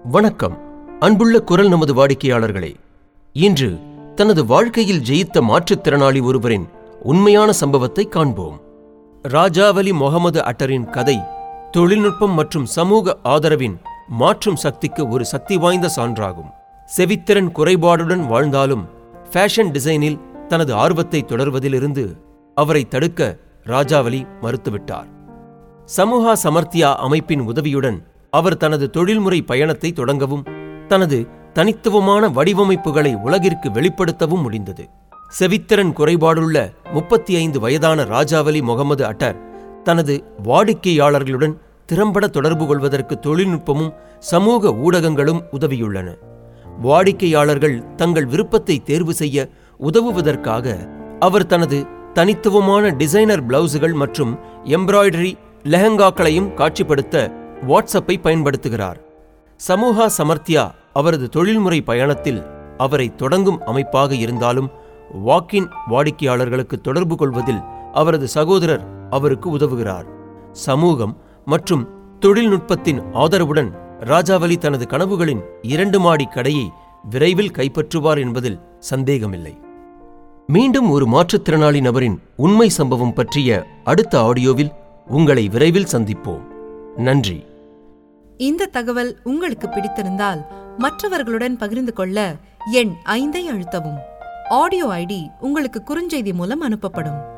வணக்கம் அன்புள்ள குரல் நமது வாடிக்கையாளர்களே இன்று தனது வாழ்க்கையில் ஜெயித்த மாற்றுத்திறனாளி ஒருவரின் உண்மையான சம்பவத்தை காண்போம் ராஜாவலி முகமது அட்டரின் கதை தொழில்நுட்பம் மற்றும் சமூக ஆதரவின் மாற்றும் சக்திக்கு ஒரு சக்தி வாய்ந்த சான்றாகும் செவித்திறன் குறைபாடுடன் வாழ்ந்தாலும் ஃபேஷன் டிசைனில் தனது ஆர்வத்தை தொடர்வதிலிருந்து அவரை தடுக்க ராஜாவலி மறுத்துவிட்டார் சமூகா சமர்த்தியா அமைப்பின் உதவியுடன் அவர் தனது தொழில்முறை பயணத்தை தொடங்கவும் தனது தனித்துவமான வடிவமைப்புகளை உலகிற்கு வெளிப்படுத்தவும் முடிந்தது செவித்திறன் குறைபாடுள்ள முப்பத்தி ஐந்து வயதான ராஜாவலி முகமது அட்டர் தனது வாடிக்கையாளர்களுடன் திறம்பட தொடர்பு கொள்வதற்கு தொழில்நுட்பமும் சமூக ஊடகங்களும் உதவியுள்ளன வாடிக்கையாளர்கள் தங்கள் விருப்பத்தை தேர்வு செய்ய உதவுவதற்காக அவர் தனது தனித்துவமான டிசைனர் பிளவுஸ்கள் மற்றும் எம்ப்ராய்டரி லெஹங்காக்களையும் காட்சிப்படுத்த வாட்ஸ்அப்பை பயன்படுத்துகிறார் சமூகா சமர்த்தியா அவரது தொழில்முறை பயணத்தில் அவரை தொடங்கும் அமைப்பாக இருந்தாலும் வாக்கின் வாடிக்கையாளர்களுக்கு தொடர்பு கொள்வதில் அவரது சகோதரர் அவருக்கு உதவுகிறார் சமூகம் மற்றும் தொழில்நுட்பத்தின் ஆதரவுடன் ராஜாவலி தனது கனவுகளின் இரண்டு மாடி கடையை விரைவில் கைப்பற்றுவார் என்பதில் சந்தேகமில்லை மீண்டும் ஒரு மாற்றுத்திறனாளி நபரின் உண்மை சம்பவம் பற்றிய அடுத்த ஆடியோவில் உங்களை விரைவில் சந்திப்போம் நன்றி இந்த தகவல் உங்களுக்கு பிடித்திருந்தால் மற்றவர்களுடன் பகிர்ந்து கொள்ள எண் ஐந்தை அழுத்தவும் ஆடியோ ஐடி உங்களுக்கு குறுஞ்செய்தி மூலம் அனுப்பப்படும்